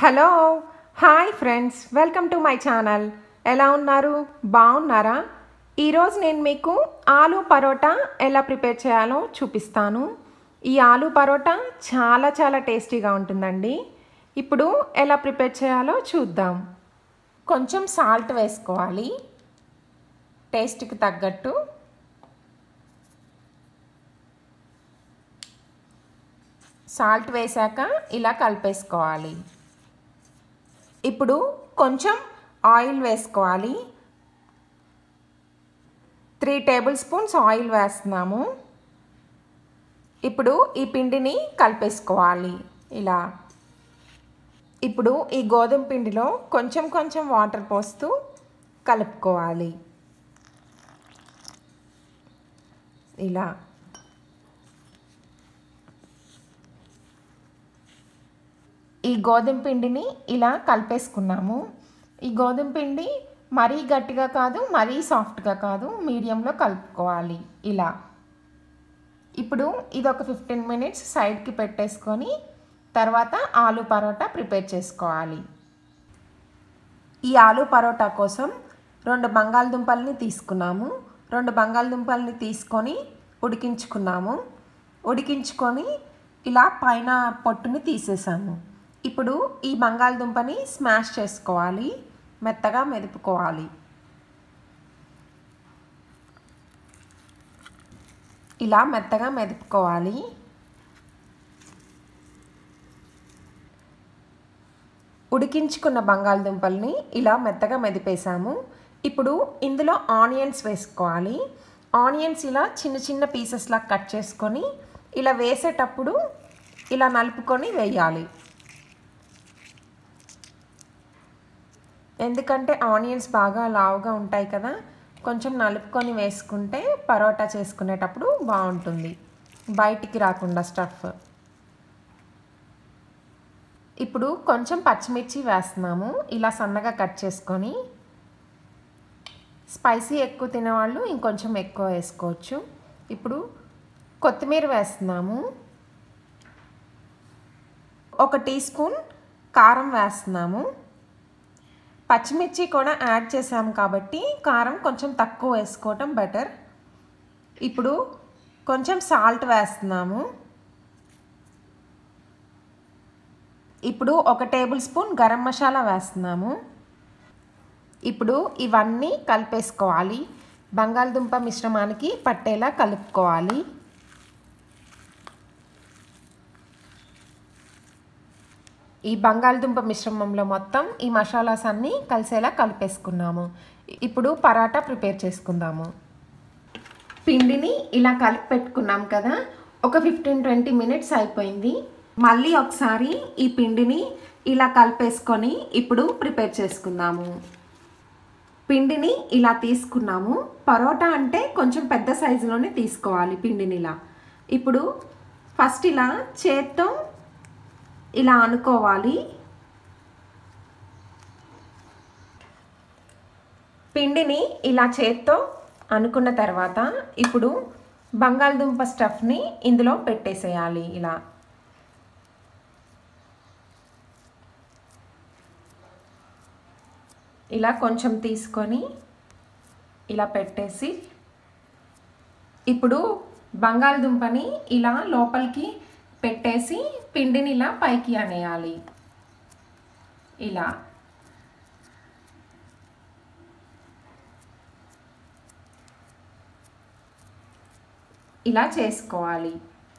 hello hi friends welcome to my channel ఎలా ఉన్నారు బాగున్నారా ఈరోజు నేను మీకు ఆలూ పరోటా ఎలా ప్రిపేర్ చేయాలో చూపిస్తాను ఈ ఆలూ పరోటా చాలా చాలా టేస్టీగా ఉంటుందండి ఇప్పుడు ఎలా ప్రిపేర్ చేయాలో చూద్దాం కొంచెం సాల్ట్ వేసుకోవాలి టేస్ట్కి తగ్గట్టు సాల్ట్ వేశాక ఇలా కలిపేసుకోవాలి ఇప్పుడు కొంచెం ఆయిల్ వేసుకోవాలి త్రీ టేబుల్ స్పూన్స్ ఆయిల్ వేస్తున్నాము ఇప్పుడు ఈ పిండిని కలిపేసుకోవాలి ఇలా ఇప్పుడు ఈ గోధుమ పిండిలో కొంచెం కొంచెం వాటర్ పోస్తూ కలుపుకోవాలి ఇలా ఈ గోధుమ పిండిని ఇలా కలిపేసుకున్నాము ఈ గోధుమ పిండి మరీ గట్టిగా కాదు మరీ సాఫ్ట్గా కాదు మీడియంలో కలుపుకోవాలి ఇలా ఇప్పుడు ఇది ఒక ఫిఫ్టీన్ మినిట్స్ సైడ్కి పెట్టేసుకొని తర్వాత ఆలు పరోటా ప్రిపేర్ చేసుకోవాలి ఈ ఆలు పరోటా కోసం రెండు బంగాళదుంపల్ని తీసుకున్నాము రెండు బంగాళదుంపల్ని తీసుకొని ఉడికించుకున్నాము ఉడికించుకొని ఇలా పైన పొట్టుని తీసేసాము ఇప్పుడు ఈ బంగాళదుంపని స్మాష్ చేసుకోవాలి మెత్తగా మెదుపుకోవాలి ఇలా మెత్తగా మెదుపుకోవాలి ఉడికించుకున్న బంగాళదుంపల్ని ఇలా మెత్తగా మెదిపేసాము ఇప్పుడు ఇందులో ఆనియన్స్ వేసుకోవాలి ఆనియన్స్ ఇలా చిన్న చిన్న పీసెస్లా కట్ చేసుకొని ఇలా వేసేటప్పుడు ఇలా నలుపుకొని వేయాలి ఎందుకంటే ఆనియన్స్ బాగా లావుగా ఉంటాయి కదా కొంచెం నలుపుకొని వేసుకుంటే పరోటా చేసుకునేటప్పుడు బాగుంటుంది బయటికి రాకుండా స్టఫ్ ఇప్పుడు కొంచెం పచ్చిమిర్చి వేస్తున్నాము ఇలా సన్నగా కట్ చేసుకొని స్పైసీ ఎక్కువ తినేవాళ్ళు ఇంకొంచెం ఎక్కువ వేసుకోవచ్చు ఇప్పుడు కొత్తిమీర వేస్తున్నాము ఒక టీ స్పూన్ కారం వేస్తున్నాము పచ్చిమిర్చి కూడా యాడ్ చేసాము కాబట్టి కారం కొంచెం తక్కువ వేసుకోవటం బెటర్ ఇప్పుడు కొంచెం సాల్ట్ వేస్తున్నాము ఇప్పుడు ఒక టేబుల్ స్పూన్ గరం మసాలా వేస్తున్నాము ఇప్పుడు ఇవన్నీ కలిపేసుకోవాలి బంగాళదుంప మిశ్రమానికి పట్టేలా కలుపుకోవాలి ఈ బంగాళదుంప మిశ్రమంలో మొత్తం ఈ మసాలాస్ అన్నీ కలిసేలా కలిపేసుకున్నాము ఇప్పుడు పరాటా ప్రిపేర్ చేసుకుందాము పిండిని ఇలా కలిపి పెట్టుకున్నాం కదా ఒక ఫిఫ్టీన్ ట్వంటీ మినిట్స్ అయిపోయింది మళ్ళీ ఒకసారి ఈ పిండిని ఇలా కలిపేసుకొని ఇప్పుడు ప్రిపేర్ చేసుకుందాము పిండిని ఇలా తీసుకున్నాము పరోటా అంటే కొంచెం పెద్ద సైజులోనే తీసుకోవాలి పిండిని ఇలా ఇప్పుడు ఫస్ట్ ఇలా చేత్తో ఇలా అనుకోవాలి పిండిని ఇలా చేత్తో అనుకున్న తర్వాత ఇప్పుడు బంగాళదుంప స్టఫ్ని ఇందులో పెట్టేసేయాలి ఇలా ఇలా కొంచెం తీసుకొని ఇలా పెట్టేసి ఇప్పుడు బంగాళదుంపని ఇలా లోపలికి పెట్టేసి పిండిని ఇలా పైకి అనేయాలి ఇలా ఇలా చేసుకోవాలి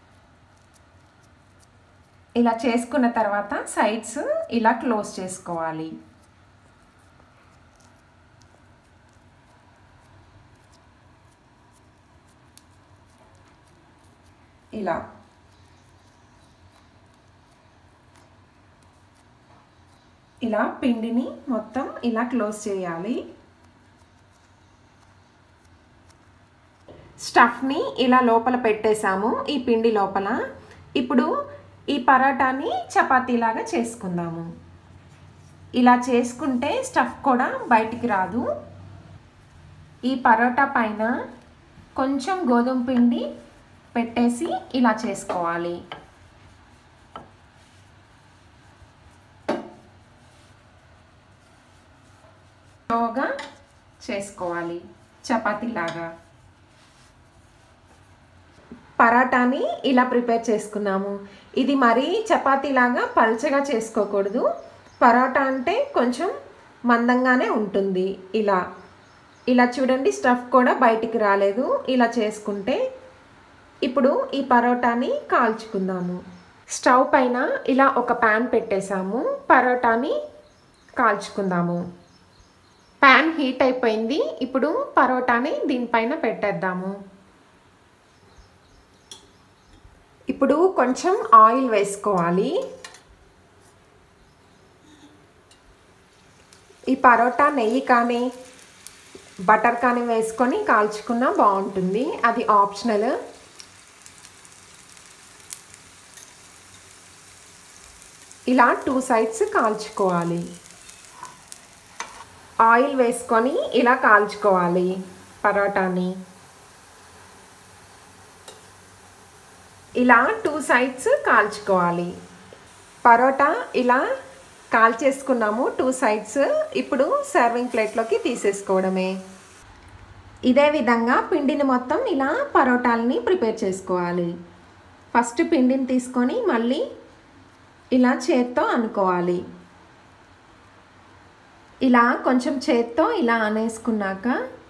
ఇలా చేసుకున్న తర్వాత సైడ్స్ ఇలా క్లోజ్ చేసుకోవాలి ఇలా ఇలా పిండిని మొత్తం ఇలా క్లోజ్ చేయాలి స్టఫ్ని ఇలా లోపల పెట్టేశాము ఈ పిండి లోపల ఇప్పుడు ఈ పరాటాని చపాతీలాగా చేసుకుందాము ఇలా చేసుకుంటే స్టఫ్ కూడా బయటికి రాదు ఈ పరోటా పైన కొంచెం గోధుమ పిండి పెట్టేసి ఇలా చేసుకోవాలి స్లోగా చేసుకోవాలి చపాతీలాగా పరాటాని ఇలా ప్రిపేర్ చేసుకున్నాము ఇది మరీ చపాతీలాగా పల్చగా చేసుకోకూడదు పరోటా అంటే కొంచెం మందంగానే ఉంటుంది ఇలా ఇలా చూడండి స్టఫ్ కూడా బయటికి రాలేదు ఇలా చేసుకుంటే ఇప్పుడు ఈ పరోటాని కాల్చుకుందాము స్టవ్ పైన ఇలా ఒక ప్యాన్ పెట్టేసాము పరోటాని కాల్చుకుందాము ప్యాన్ హీట్ అయిపోయింది ఇప్పుడు పరోటాని దీనిపైన పెట్టేద్దాము ఇప్పుడు కొంచెం ఆయిల్ వేసుకోవాలి ఈ పరోటా నెయ్యి కానీ బటర్ కానీ వేసుకొని కాల్చుకున్నా బాగుంటుంది అది ఆప్షనల్ ఇలా టూ సైడ్స్ కాల్చుకోవాలి ఆయిల్ వేసుకొని ఇలా కాల్చుకోవాలి పరోటాని ఇలా టూ సైడ్స్ కాల్చుకోవాలి పరోటా ఇలా కాల్చేసుకున్నాము టూ సైడ్స్ ఇప్పుడు సర్వింగ్ ప్లేట్లోకి తీసేసుకోవడమే ఇదే విధంగా పిండిని మొత్తం ఇలా పరోటాలని ప్రిపేర్ చేసుకోవాలి ఫస్ట్ పిండిని తీసుకొని మళ్ళీ ఇలా చేత్తో అనుకోవాలి ఇలా కొంచెం చేత్తో ఇలా అనేసుకున్నాక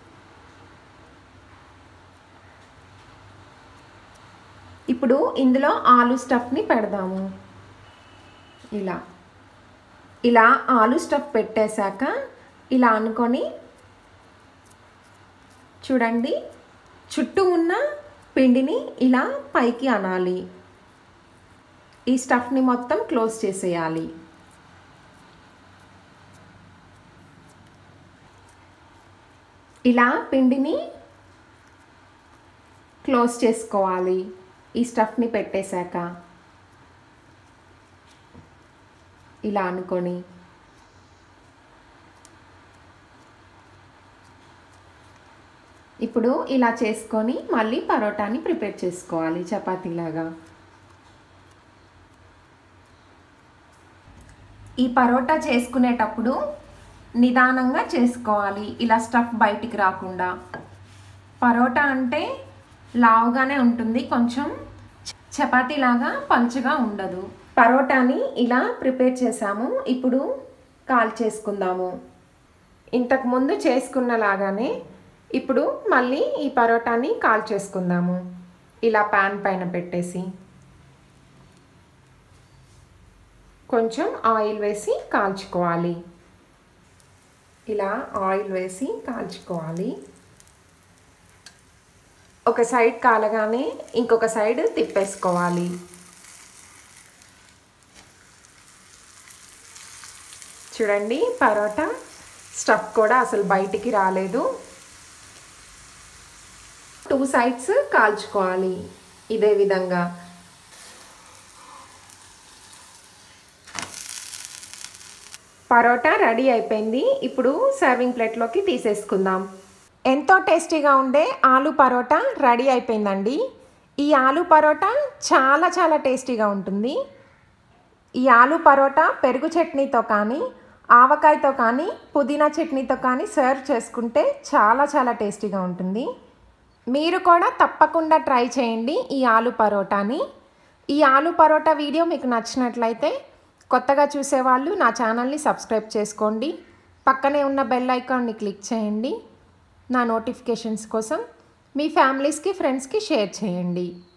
ఇప్పుడు ఇందులో ఆలు స్టఫ్ని పెడదాము ఇలా ఇలా ఆలు స్టఫ్ పెట్టేశాక ఇలా అనుకొని చూడండి చుట్టూ ఉన్న పిండిని ఇలా పైకి అనాలి ఈ స్టఫ్ని మొత్తం క్లోజ్ చేసేయాలి ఇలా పిండిని క్లోజ్ చేసుకోవాలి ఈ స్టఫ్ని పెట్టేశాక ఇలా అనుకొని ఇప్పుడు ఇలా చేసుకొని మళ్ళీ పరోటాని ప్రిపేర్ చేసుకోవాలి చపాతీలాగా ఈ పరోటా చేసుకునేటప్పుడు నిదానంగా చేసుకోవాలి ఇలా స్టఫ్ బయటికి రాకుండా పరోటా అంటే లావుగానే ఉంటుంది కొంచెం చపాతీలాగా పలుచగా ఉండదు పరోటాని ఇలా ప్రిపేర్ చేసాము ఇప్పుడు కాల్ చేసుకుందాము ఇంతకుముందు చేసుకున్నలాగానే ఇప్పుడు మళ్ళీ ఈ పరోటాని కాల్ చేసుకుందాము ఇలా ప్యాన్ పైన పెట్టేసి కొంచెం ఆయిల్ వేసి కాల్చుకోవాలి ఇలా ఆయిల్ వేసి కాల్చుకోవాలి ఒక సైడ్ కాలగానే ఇంకొక సైడ్ తిప్పేసుకోవాలి చూడండి పరోటా స్టఫ్ కూడా అసలు బయటికి రాలేదు టూ సైడ్స్ కాల్చుకోవాలి ఇదే విధంగా పరోటా రెడీ అయిపోయింది ఇప్పుడు సర్వింగ్ ప్లేట్లోకి తీసేసుకుందాం ఎంతో టేస్టీగా ఉండే ఆలు పరోటా రెడీ అయిపోయిందండి ఈ ఆలు పరోటా చాలా చాలా టేస్టీగా ఉంటుంది ఈ ఆలు పరోటా పెరుగు చట్నీతో కానీ ఆవకాయతో కానీ పుదీనా చట్నీతో కానీ సర్వ్ చేసుకుంటే చాలా చాలా టేస్టీగా ఉంటుంది మీరు కూడా తప్పకుండా ట్రై చేయండి ఈ ఆలు పరోటాని ఈ ఆలు పరోటా వీడియో మీకు నచ్చినట్లయితే కొత్తగా చూసేవాళ్ళు నా ఛానల్ని సబ్స్క్రైబ్ చేసుకోండి పక్కనే ఉన్న బెల్ ఐకాన్ని క్లిక్ చేయండి నా నోటిఫికేషన్స్ కోసం మీ ఫ్యామిలీస్కి ఫ్రెండ్స్కి షేర్ చేయండి